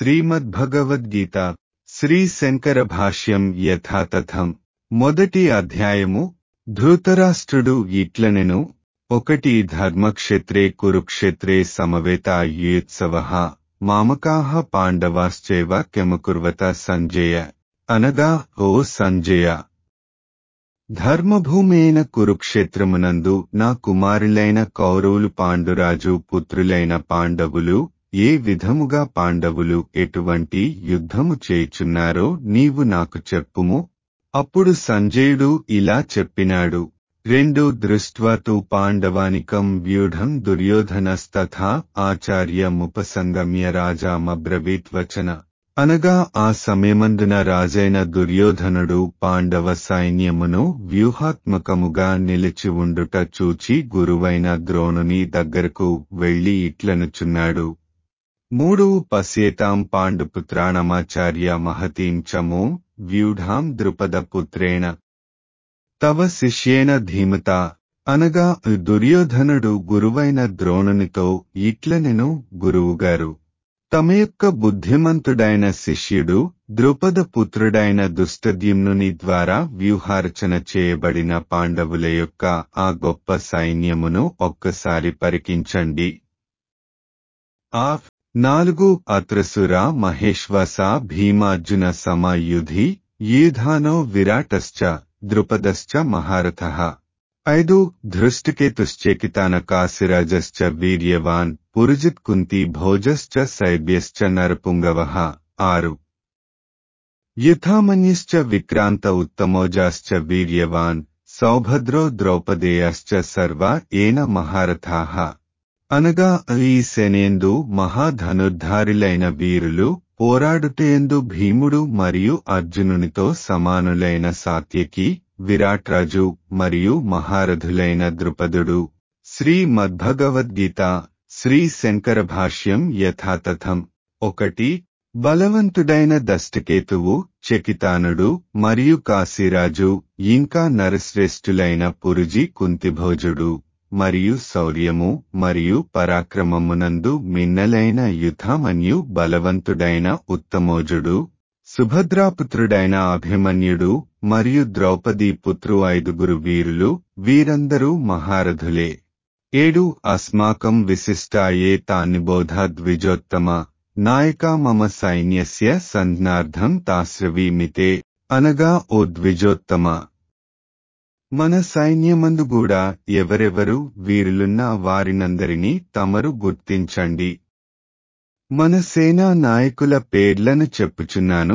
శ్రీమద్భగవద్గీత శ్రీ శంకర భాష్యం యథాతథం మొదటి అధ్యాయము ధృతరాష్ట్రుడు ఇట్లనెను ఒకటి ధర్మక్షేత్రే కురుక్షేత్రే సమవేత యుత్సవ మామకాహ పాండవాశ్చైవ కెమకుర్వత సంజయ అనగా ఓ సంజయ ధర్మభూమైన కురుక్షేత్రమునందు నా కుమారులైన కౌరవులు పాండురాజు పుత్రులైన పాండవులు ఏ విధముగా పాండవులు ఎటువంటి యుద్ధము చేయుచున్నారో నీవు నాకు చెప్పుము అప్పుడు సంజయుడు ఇలా చెప్పినాడు రెండు దృష్ట్వా తు పాండవానికం వ్యూఢం దుర్యోధనస్తథా ఆచార్యముపసంగమ్య రాజామబ్రవీత్వచన అనగా ఆ సమయమందున రాజైన దుర్యోధనుడు పాండవ సైన్యమును వ్యూహాత్మకముగా నిలిచి ఉండుట చూచి గురువైన ద్రోణుని దగ్గరకు వెళ్లి ఇట్లనుచున్నాడు మూడు పశ్యేతాం పాండుపుత్రాణమాచార్య మహతీం చమో వ్యూఢాం ద్రుపదపుత్రేణ తవ శిష్యేన ధీమత అనగా దుర్యోధనుడు గురువైన ద్రోణునితో ఇట్లనెను గురువుగారు తమ యొక్క బుద్ధిమంతుడైన శిష్యుడు ద్రుపద పుత్రుడైన దుష్టద్యుమ్నుని ద్వారా వ్యూహార్చన చేయబడిన పాండవుల యొక్క ఆ గొప్ప సైన్యమును ఒక్కసారి పరికించండి ఆ నాలుగు అత్రసుర మహేశ్వస భీమార్జున సమాయుధి యూధానో విరాటశ్చ ద్రుపదశ్చ మహారథ ఐదు ధృష్టికేతుశ్చేకితానకాశిరాజశ్చ వీర్యవాన్ పురుజిత్ కుంతి భోజశ్చ శైబ్యశ్చ నరపుంగవ ఆరు యుథామన్యశ్చ విక్రాంత ఉత్తమోజాశ్చ వీర్యవాన్ సౌభద్రో ద్రౌపదేయాశ్చ సర్వ ఏన మహారథాః అనగా ఈ శనేందు మహాధనుర్ధారులైన వీరులు పోరాడుటయందు భీముడు మరియు అర్జునునితో సమానులైన సాత్యకి విరాట్రాజు మరియు మహారథులైన ద్రుపదుడు శ్రీ మద్భగవద్గీత శ్రీ శంకర భాష్యం యథాతథం ఒకటి బలవంతుడైన దష్టకేతువు చకితానుడు మరియు కాశీరాజు ఇంకా నరశ్రేష్ఠులైన పురుజి కుంతిభోజుడు మరియు శౌర్యము మరియు పరాక్రమమునందు మిన్నలైన యుధామన్యు బలవంతుడైన ఉత్తమోజుడు సుభద్రాపుత్రుడైన అభిమన్యుడు మరియు ద్రౌపదీ పుత్రు ఐదుగురు వీరులు వీరందరూ మహారథులే ఏడు అస్మాకం విశిష్టాయే తాన్నిబోధ ద్విజోత్తమ నాయక మమ సైన్యస్య సంజ్ఞార్థం తాశ్రవీమితే అనగా ఓ ద్విజోత్తమ మన సైన్యమందు కూడా ఎవరెవరు వీరులున్న వారినందరినీ తమరు గుర్తించండి మన సేనా నాయకుల పేర్లను చెప్పుచున్నాను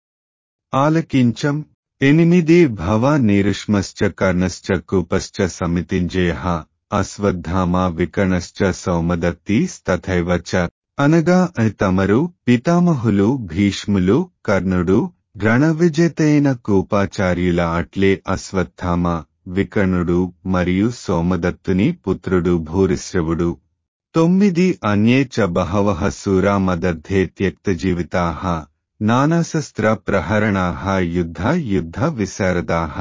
ఆలకించం ఎనిమిది భవ నీరుష్మశ్చ కర్ణశ్చ కూపశ్చ సమితింజయ అశ్వత్థామ వికణశ్చ సౌమదత్తి తథైవ చ అనగా తమరు పితామహులు భీష్ములు కర్ణుడు రణవిజేతైన కూపాచార్యుల అట్లే అశ్వత్థామ వికర్ణుడు మరియు సోమదత్తుని పుత్రుడు భూరిశ్రవుడు తొమ్మిది అన్యే చ బహవః సూరామదర్థే త్యక్తజీవితాః నానాశస్త్ర ప్రహరణాః యుద్ధ యుద్ధ విశారదాః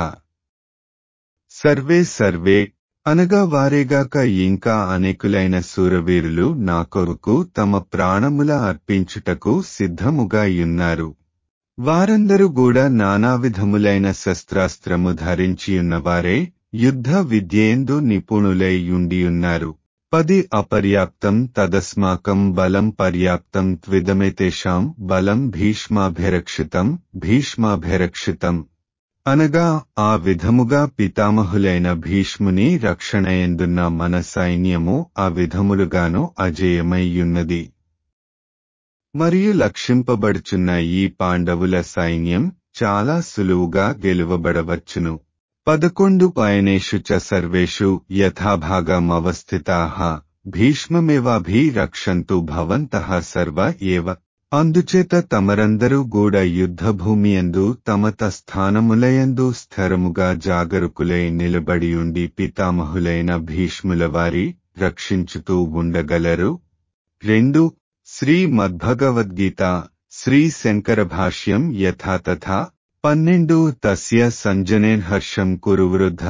సర్వే సర్వే అనగా వారేగాక ఇంకా అనేకులైన సూరవీరులు నా కొరకు తమ ప్రాణముల అర్పించుటకు సిద్ధముగా యున్నారు వారందరూ కూడా నానావిధములైన శస్త్రాస్త్రము ధరించియున్నవారే యుద్ధ విద్యేందు నిపుణులై యుండియున్నారు పది అపర్యాప్తం తదస్మాకం బలం పర్యాప్తం త్విదమేతేషాం బలం భీష్మాభిరక్షితం భీష్మాభిరక్షితం అనగా ఆ విధముగా పితామహులైన భీష్ముని రక్షణయందున్న మన సైన్యము ఆ విధములుగాను అజేయమయ్యున్నది మరియు లక్షింపబడుచున్న ఈ పాండవుల సైన్యం చాలా సులువుగా గెలువబడవచ్చును పదకొండు పయనేషు చ సర్వేషు యథాభాగమవస్థితాః భీష్మమేవాభిరక్షంతు భవంతః సర్వ ఏవ అందుచేత తమరందరూ గూడ యుద్ధభూమియందు తమత స్థానములయందు స్థిరముగా జాగరుకులై నిలబడియుండి పితామహులైన భీష్ముల వారి రక్షించుతూ ఉండగలరు రెండు శ్రీ మద్భగవద్గీత శ్రీ శంకర భాష్యం యథాతథా పన్నెండు తస్య సంజనేన్ హర్షం కురు వృద్ధ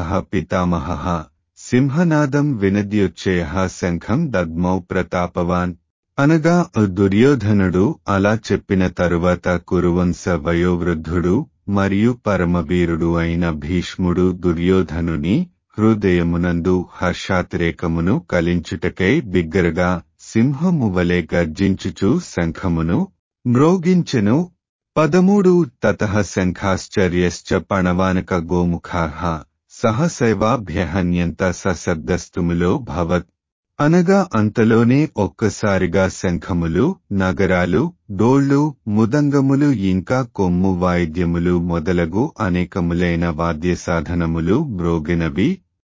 పితామహ సింహనాదం వినద్యుచ్చయ శంఖం దద్మౌ ప్రతాపవాన్ అనగా దుర్యోధనుడు అలా చెప్పిన తరువాత కురువంశ వయోవృద్ధుడు మరియు పరమవీరుడు అయిన భీష్ముడు దుర్యోధనుని హృదయమునందు హర్షాతిరేకమును కలించుటకై బిగ్గరగా సింహము వలె గర్జించుచు శంఖమును మ్రోగించెను పదమూడు తత శంఖాశ్చర్యశ్చ పణవానక గోముఖాహ సహసైవాభ్యహన్యంత సశబ్దస్తుములో భవత్ అనగా అంతలోనే ఒక్కసారిగా శంఖములు నగరాలు డోళ్లు ముదంగములు ఇంకా కొమ్ము వాయిద్యములు మొదలగు అనేకములైన వాద్య సాధనములు మ్రోగినవి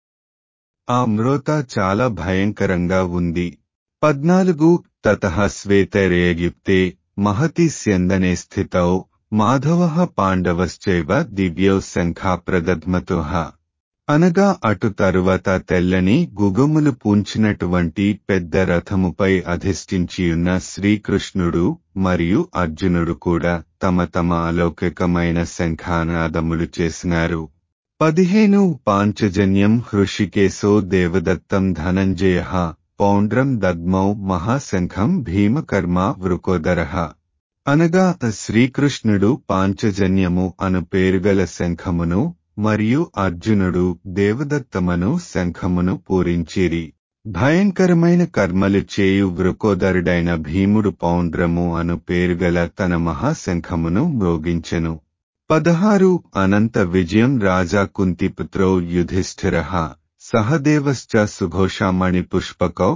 ఆ మ్రోత చాలా భయంకరంగా ఉంది పద్నాలుగు తత శ్వేతరేయుక్తే మహతి స్యందనే స్థితౌ మాధవ పాండవశ్చైవ దివ్యౌ శంఖా ప్రదద్మతుహ అనగా అటు తరువాత తెల్లని గుగుములు పూంచినటువంటి పెద్ద రథముపై అధిష్ఠించియున్న శ్రీకృష్ణుడు మరియు అర్జునుడు కూడా తమ తమ అలౌకికమైన శంఖానాదములు చేసినారు పదిహేను పాంచజన్యం హృషికేశో దేవదత్తం ధనంజయ పౌండ్రం దద్మౌ మహాశంఖం భీమకర్మ వృకోదర అనగా శ్రీకృష్ణుడు పాంచజన్యము అను పేరుగల శంఖమును మరియు అర్జునుడు దేవదత్తమను శంఖమును పూరించిరి భయంకరమైన కర్మలు చేయు వృకోదరుడైన భీముడు పౌండ్రము అను పేరుగల తన మహాశంఖమును మ్రోగించెను పదహారు అనంత విజయం రాజా కుంతిపుత్రో యుధిష్ఠిర సహదేవశ్చ సుఘోషామణి పుష్పకౌ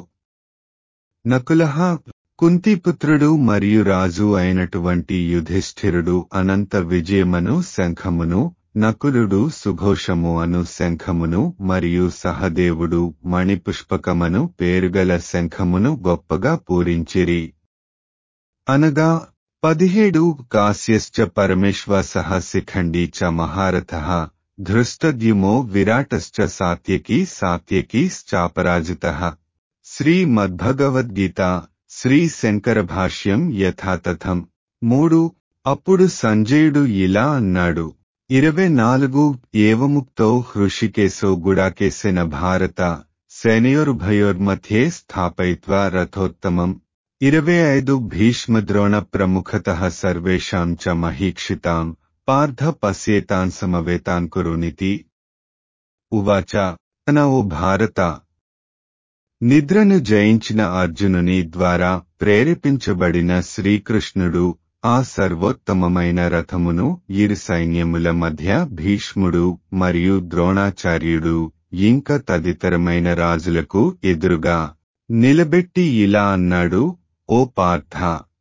నకుల కుంతిపుత్రుడు మరియు రాజు అయినటువంటి యుధిష్ఠిరుడు అనంత విజయమను శంఖమును నకులుడు సుఘోషము అను శంఖమును మరియు సహదేవుడు మణిపుష్పకమను పేరుగల శంఖమును గొప్పగా పూరించిరి అనగా పదిహేడు కాశ్యశ్చ పరమేశ్వ సహ శిఖండీ చ మహారథ ధృష్టద్యుమో విరాటశ్చ సాత్యకి సాత్యకి చాపరాజిత శ్రీమద్భగవద్గీత శ్రీ శంకర భాష్యం యథాతథం మూడు అప్పుడు సంజయుడు ఇలా అన్నాడు ఇరవై నాలుగు ఏవముక్తో హృషికేశో గుడాకేశన భారత సేనయోరుభయోర్మధ్యే స్థాపయిత్వా రథోత్తమం ఇరవై ఐదు భీష్మద్రోణ ప్రముఖత సర్వేషాం చ మహీక్షితాం పార్థ పశ్యేతాన్ సమవేతాన్ కురునితి ఉవాచ తన ఓ భారత నిద్రను జయించిన అర్జునుని ద్వారా ప్రేరేపించబడిన శ్రీకృష్ణుడు ఆ సర్వోత్తమమైన రథమును ఇరు సైన్యముల మధ్య భీష్ముడు మరియు ద్రోణాచార్యుడు ఇంకా తదితరమైన రాజులకు ఎదురుగా నిలబెట్టి ఇలా అన్నాడు ఓ పార్థ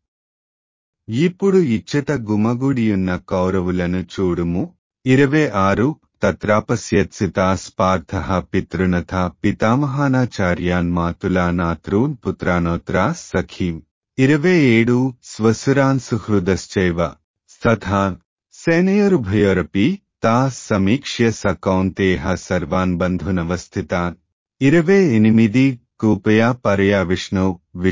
ఇప్పుడు ఇచ్చట గుమగుడియున్న కౌరవులను చూడుము ఇరవై ఆరు తత్రాపశ్యత్సితా స్పార్థ పితృనథ పితామహానాచార్యాన్ మాతులానాతృన్ పుత్రానోత్రా సఖీం ఇరవై ఏడు స్వసురాన్ సుహృదశ్చైవ తథా సేనయోరుభయోరపి తా సమీక్ష్య స కౌంతేహ సర్వాన్ బంధునవస్థితాన్ ఇరవై ఎనిమిది కూపయా పరయా విష్ణు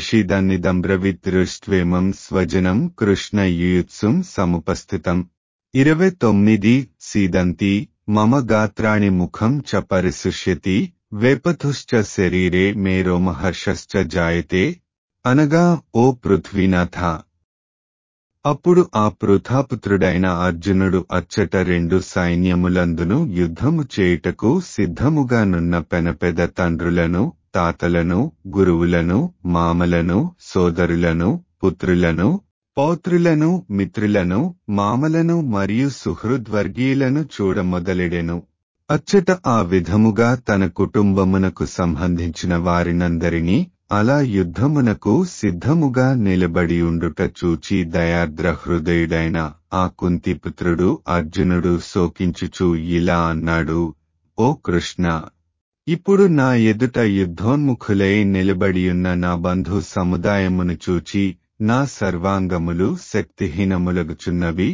విషిదన్నిదంబ్రవిదృష్ట్వేమం స్వజనం కృష్ణ యుయుత్సుం సముపస్థితం ఇరవై తొమ్మిది సీదంతి మమ గాత్రాణి ముఖం చ పరిశుష్యతి వేపథుశ్చ శరీరే మే రోమహర్షశ్చ జాయతే అనగా ఓ పృథ్వీనాథ అప్పుడు ఆ పృథాపుత్రుడైన అర్జునుడు అచ్చట రెండు సైన్యములందును యుద్ధము చేయుటకు సిద్ధముగానున్న పెనపెద తండ్రులను తాతలను గురువులను మామలను సోదరులను పుత్రులను పౌత్రులను మిత్రులను మామలను మరియు సుహృద్వర్గీయులను చూడమొదలెడెను అచ్చట ఆ విధముగా తన కుటుంబమునకు సంబంధించిన వారినందరినీ అలా యుద్ధమునకు సిద్ధముగా నిలబడియుండుట చూచి దయార్ద్ర హృదయుడైన ఆ కుంతిపుత్రుడు అర్జునుడు శోకించుచూ ఇలా అన్నాడు ఓ కృష్ణ ఇప్పుడు నా ఎదుట యుద్ధోన్ముఖులై నిలబడియున్న నా బంధు సముదాయమును చూచి నా సర్వాంగములు శక్తిహీనములగుచున్నవి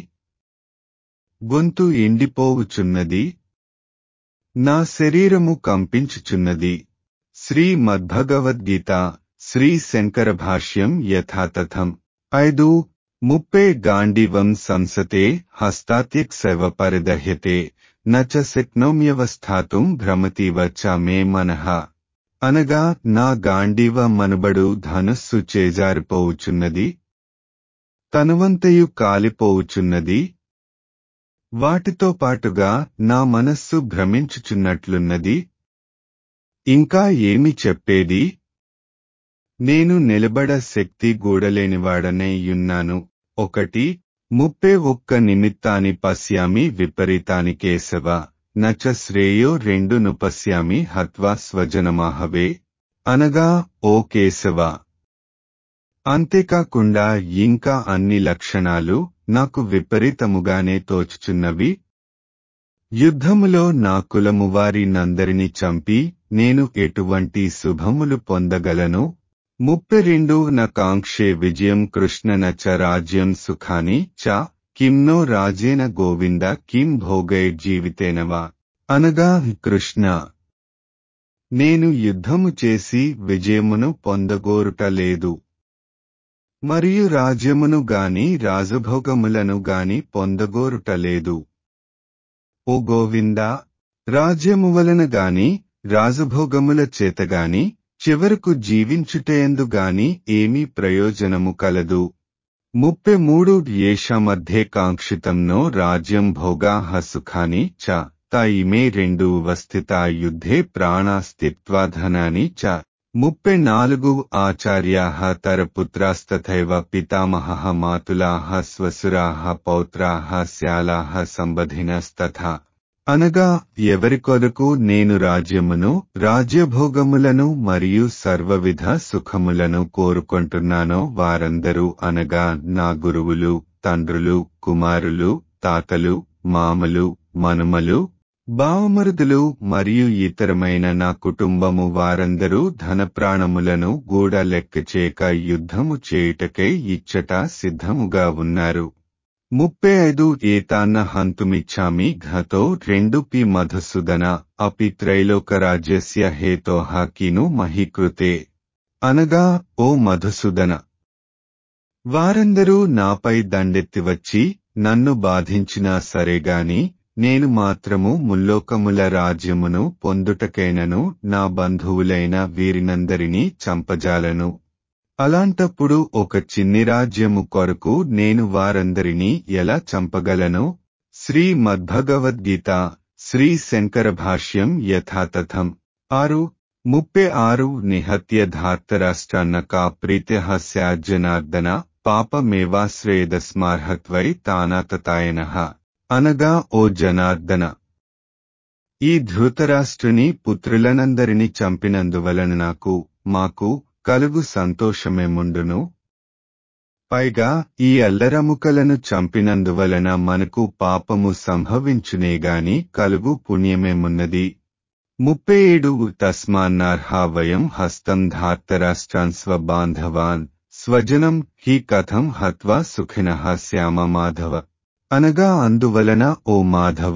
గొంతు ఎండిపోవుచున్నది నా శరీరము కంపించుచున్నది శ్రీ మద్భగవద్గీత శ్రీ శంకర భాష్యం యథాతథం ఐదు ముప్పే గాండివం సంసతే హస్తాత్యక్ శవ పరిదహ్యతే నచ శక్నోమ్యవస్థాతుం భ్రమతీవ చ మే మనః అనగా నా గాంధీవ మనుబడు ధనుస్సు చేజారిపోవుచున్నది తనువంతయు కాలిపోవుచున్నది వాటితో పాటుగా నా మనస్సు భ్రమించుచున్నట్లున్నది ఇంకా ఏమి చెప్పేది నేను నిలబడ శక్తి గూడలేనివాడనైయున్నాను ఒకటి ముప్పే ఒక్క నిమిత్తాని పశ్యామి విపరీతాని కేశవ నచ శ్రేయో రెండును పశ్యామి హత్వా స్వజనమాహవే అనగా ఓ కేశవ అంతేకాకుండా ఇంకా అన్ని లక్షణాలు నాకు విపరీతముగానే తోచుచున్నవి యుద్ధములో నా కులము వారి నందరిని చంపి నేను ఎటువంటి శుభములు పొందగలను ముప్పై రెండు న కాంక్షే విజయం కృష్ణన చ రాజ్యం సుఖాని చ కిమ్నో రాజేన గోవింద కిం భోగై జీవితేనవా అనగా కృష్ణ నేను యుద్ధము చేసి విజయమును పొందగోరుట లేదు మరియు రాజ్యమును గాని రాజభోగములను గాని పొందగోరుట లేదు ఓ గోవిందా రాజ్యము వలన గాని రాజభోగముల చేతగాని చివరకు జీవించుటయందు గాని ఏమీ ప్రయోజనము కలదు ముప్పై మూడు ఏష మధ్యే కాంక్షితంనో రాజ్యం భోగాహ సుఖాని చ త ఇమే రెండు వస్థిత యుద్ధే ప్రాణాస్తిత్వాధనాని చ ముప్పై నాలుగు ఆచార్యాః తరపుత్రాస్తథైవ పితామహः మాతులాः స్వసురాः పౌత్రాः శ్యాలాः సంబధినస్తథా అనగా ఎవరి కొరకు నేను రాజ్యమును రాజ్యభోగములను మరియు సర్వవిధ సుఖములను కోరుకుంటున్నానో వారందరూ అనగా నా గురువులు తండ్రులు కుమారులు తాతలు మామలు మనుమలు బావమరుదులు మరియు ఇతరమైన నా కుటుంబము వారందరూ ధనప్రాణములను గూడ లెక్కచేక యుద్ధము చేయుటకై ఇచ్చట సిద్ధముగా ఉన్నారు ముప్పై ఐదు ఏతాన్న హంతుమిచ్చామి ఘతో రెండు పి మధుసూదన అపి త్రైలోకరాజ్యస్య హేతోహ కిను మహీకృతే అనగా ఓ మధుసూదన వారందరూ నాపై దండెత్తి వచ్చి నన్ను బాధించినా సరేగాని నేను మాత్రము ముల్లోకముల రాజ్యమును పొందుటకైనను నా బంధువులైన వీరినందరినీ చంపజాలను అలాంటప్పుడు ఒక చిన్ని రాజ్యము కొరకు నేను వారందరినీ ఎలా చంపగలను శ్రీ మద్భగవద్గీత శ్రీ శంకర భాష్యం యథాతథం ఆరు ముప్పై ఆరు నిహత్య ధార్తరాష్ట్రాన్నకా ప్రీత్య స్యాజ్జనార్దన పాపమేవాశ్రయదస్మార్హత్వై తానాతతాయన అనగా ఓ జనార్దన ఈ ధృతరాష్ట్రుని పుత్రులనందరినీ చంపినందువలన నాకు మాకు కలుగు సంతోషమేముండును పైగా ఈ అల్లరముకలను చంపినందువలన మనకు పాపము సంభవించునేగాని కలుగు పుణ్యమేమున్నది ముప్పై ఏడు తస్మాన్నార్హా వయం హస్తం ధార్తరాష్ట్రాన్ స్వబాంధవాన్ స్వజనం హి కథం హత్వా సుఖిన శ్యామ మాధవ అనగా అందువలన ఓ మాధవ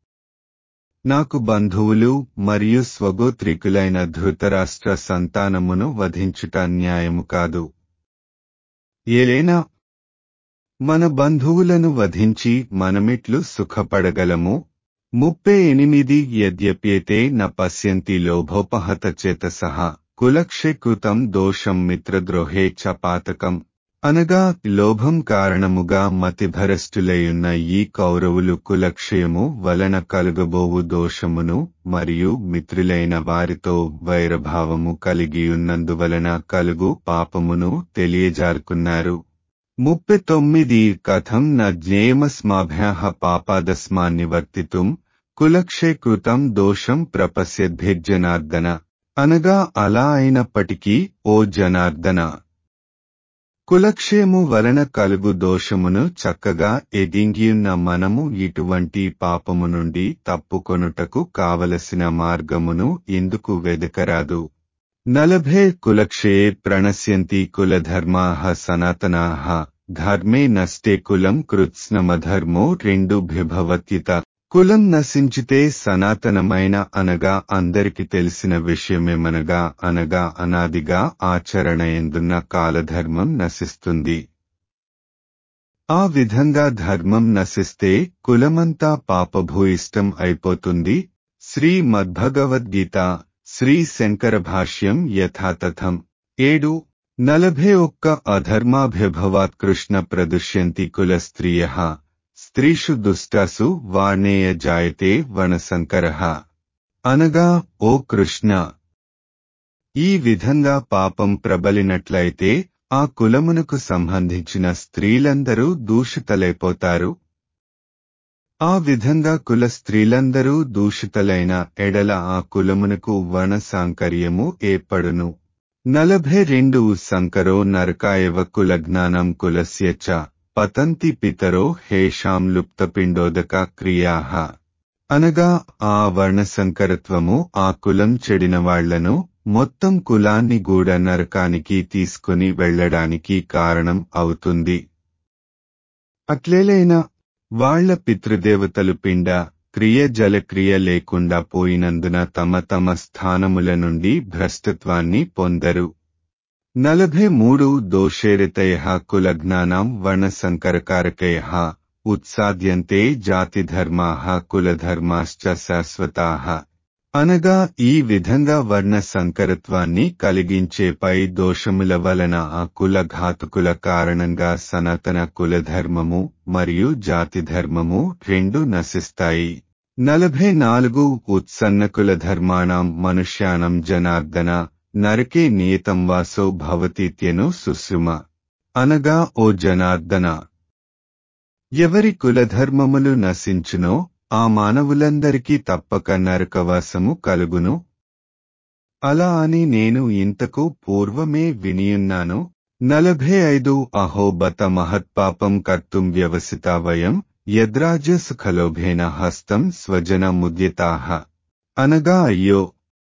నాకు బంధువులు మరియు స్వగోత్రికులైన ధృతరాష్ట్ర సంతానమును వధించుట న్యాయము కాదు ఏలైనా మన బంధువులను వధించి మనమిట్లు సుఖపడగలము ముప్పై ఎనిమిది యద్యప్యేతే న పశ్యంతి లోభోపహత చేతసః కులక్షేకృతం దోషం మిత్రద్రోహే చ పాతకం అనగా లోభం కారణముగా మతిభరష్టులయున్న ఈ కౌరవులు కులక్షయము వలన కలుగబోవు దోషమును మరియు మిత్రులైన వారితో వైరభావము కలిగియున్నందువలన కలుగు పాపమును తెలియజారుకున్నారు ముప్పై తొమ్మిది కథం న జ్ఞేయమస్మాభ్యా పాపాదస్మాన్నివర్తితుం కులక్షేకృతం దోషం ప్రపశ్యద్భిర్జనార్దన అనగా అలా అయినప్పటికీ ఓ జనార్దన కులక్షేము వలన కలుగు దోషమును చక్కగా ఎదింగియున్న మనము ఇటువంటి పాపము నుండి తప్పుకొనుటకు కావలసిన మార్గమును ఎందుకు వెదకరాదు నలభే కులక్షే ప్రణశ్యంతి కులధర్మాః సనాతనాః ధర్మే నష్టే కులం కృత్స్నమధర్మో రెండు బిభవత్యిత కులం నశించితే సనాతనమైన అనగా అందరికి తెలిసిన విషయమేమనగా అనగా అనాదిగా ఆచరణ ఎందున్న కాలధర్మం నశిస్తుంది ఆ విధంగా ధర్మం నశిస్తే కులమంతా పాపభూయిష్టం అయిపోతుంది శ్రీ మద్భగవద్గీత శ్రీ శంకర భాష్యం యథాతథం ఏడు నలభై ఒక్క అధర్మాభ్యభవాత్ కృష్ణ ప్రదుష్యంతి కుల స్త్రియ స్త్రీషు దుష్టాసు వాణేయ జాయతే వనశంకర అనగా ఓ కృష్ణ ఈ విధంగా పాపం ప్రబలినట్లయితే ఆ కులమునకు సంబంధించిన స్త్రీలందరూ దూషితలైపోతారు ఆ విధంగా కుల స్త్రీలందరూ దూషితలైన ఎడల ఆ కులమునకు వన సాంకర్యము ఏర్పడును నలభై రెండు సంకరో నరకాయవ కులజ్ఞానం కులస్య చ పతంతి పితరో హేషాం లుప్తపిండోదక క్రియా అనగా ఆ వర్ణసంకరత్వము ఆ కులం చెడిన వాళ్లను మొత్తం కులాన్ని గూడ నరకానికి తీసుకుని వెళ్లడానికి కారణం అవుతుంది అట్లేలైనా వాళ్ల పితృదేవతలు పిండ క్రియ జలక్రియ లేకుండా పోయినందున తమ తమ స్థానముల నుండి భ్రష్టత్వాన్ని పొందరు నలభై మూడు దోషేరితయ కులజ్ఞానం వర్ణసంకరకారకయ ఉత్సాద్యంతే జాతిధర్మా కులధర్మాశ్చ శాశ్వతా అనగా ఈ విధంగా వర్ణ సంకరత్వాన్ని కలిగించేపై దోషముల వలన ఆ కుల ఘాతుకుల కారణంగా సనాతన కులధర్మము మరియు జాతి ధర్మము రెండు నశిస్తాయి నలభై నాలుగు ఉత్సన్న కుల ధర్మాణం మనుష్యానం జనార్దన నరకే నియతం వాసో భవతీత్యను సుసుమ అనగా ఓ జనార్దన ఎవరి కులధర్మములు నశించునో ఆ మానవులందరికీ తప్పక నరకవాసము కలుగును అలా అని నేను ఇంతకు పూర్వమే వినియున్నాను నలభై ఐదు అహోబత మహత్పాపం కర్తుం వ్యవసిత వయం యద్రాజసుఖలోభేన హస్తం స్వజన ముద్యతాహ అనగా అయ్యో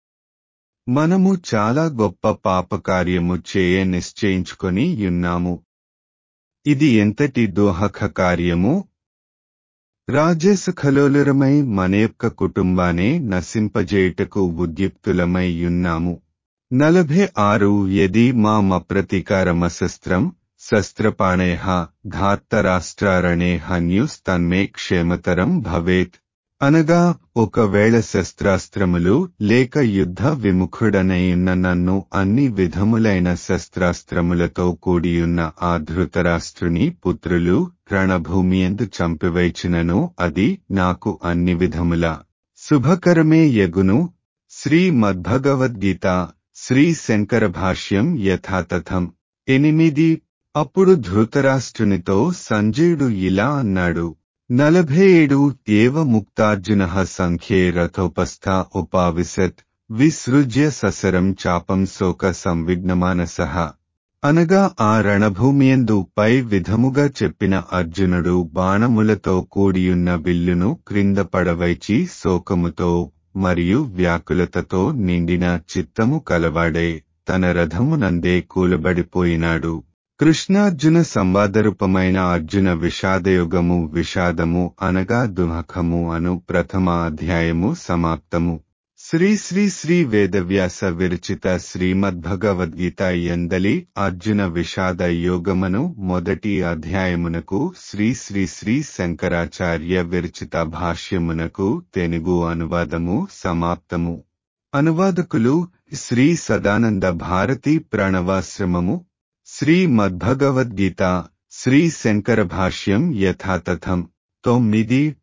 మనము చాలా గొప్ప పాపకార్యము చేయ నిశ్చయించుకొని యున్నాము ఇది ఎంతటి దోహక కార్యము రాజేసుఖలోలురమై మన యొక్క కుటుంబానే నశింపజేయుటకు ఉద్యుక్తులమై యున్నాము నలభై ఆరు యది మామప్రతీకారమశస్త్రం శస్త్రపాణయ ధార్తరాష్ట్రారణే హన్యుస్తన్మే క్షేమతరం భవేత్ అనగా ఒకవేళ శస్త్రాస్త్రములు లేక యుద్ధ విముఖుడనైయున్న నన్ను అన్ని విధములైన శస్త్రాస్త్రములతో కూడియున్న ఆ ధృతరాష్ట్రుని పుత్రులు రణభూమియందు చంపివైచినను అది నాకు అన్ని విధముల శుభకరమే యగును శ్రీ మద్భగవద్గీత శ్రీ శంకర భాష్యం యథాతథం ఎనిమిది అప్పుడు ధృతరాష్ట్రునితో సంజయుడు ఇలా అన్నాడు నలభై ఏడు ఏవ ముక్తార్జున సంఖ్యే రథోపస్థ ఉపావిశత్ విసృజ్య ససరం చాపం శోక సంవిఘ్నమానసః అనగా ఆ రణభూమియందు పై విధముగా చెప్పిన అర్జునుడు బాణములతో కూడియున్న విల్లును క్రింద పడవైచి శోకముతో మరియు వ్యాకులతతో నిండిన చిత్తము కలవాడే తన రథమునందే కూలబడిపోయినాడు కృష్ణార్జున సంవాదరూపమైన అర్జున విషాదయుగము విషాదము అనగా దుఃఖము అను ప్రథమ అధ్యాయము సమాప్తము శ్రీ శ్రీ శ్రీ వేదవ్యాస విరచిత శ్రీమద్భగవద్గీత ఎందలి అర్జున విషాద యోగమను మొదటి అధ్యాయమునకు శ్రీ శ్రీ శ్రీ శంకరాచార్య విరచిత భాష్యమునకు తెలుగు అనువాదము సమాప్తము అనువాదకులు శ్రీ సదానంద భారతి ప్రణవాశ్రమము శ్రీ మద్భగవద్గీత శ్రీ శంకర భాష్యం యథాతథం తొమ్మిది